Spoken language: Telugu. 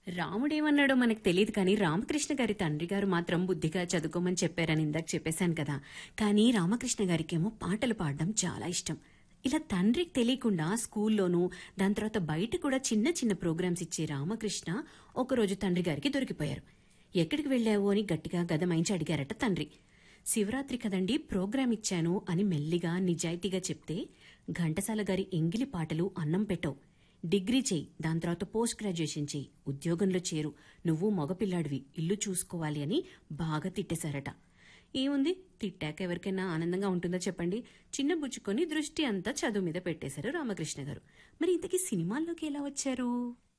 రాముడేమన్నాడో మనకు తెలియదు కానీ రామకృష్ణ గారి తండ్రి గారు మాత్రం బుద్ధిగా చదువుకోమని చెప్పారని ఇందాక చెప్పేశాను కదా కానీ రామకృష్ణ గారికేమో పాటలు పాడడం చాలా ఇష్టం ఇలా తండ్రికి తెలియకుండా స్కూల్లోనూ దాని తర్వాత బయట కూడా చిన్న చిన్న ప్రోగ్రామ్స్ ఇచ్చే రామకృష్ణ ఒకరోజు తండ్రి గారికి దొరికిపోయారు ఎక్కడికి వెళ్ళావు అని గట్టిగా గదమాయించి అడిగారట తండ్రి శివరాత్రి కదండి ప్రోగ్రాం ఇచ్చాను అని మెల్లిగా నిజాయితీగా చెప్తే ఘంటసాల గారి ఎంగిలి పాటలు అన్నం పెట్టవు డిగ్రీ చేయి దాని తర్వాత పోస్ట్ గ్రాడ్యుయేషన్ చేయి ఉద్యోగంలో చేరు నువ్వు మగపిల్లాడివి ఇల్లు చూసుకోవాలి అని బాగా తిట్టేశారట ఏముంది తిట్టాక ఎవరికైనా ఆనందంగా ఉంటుందో చెప్పండి చిన్న బుచ్చుకొని దృష్టి అంతా చదువు మీద పెట్టేశారు రామకృష్ణ గారు మరి ఇంతకీ సినిమాల్లోకి ఎలా వచ్చారు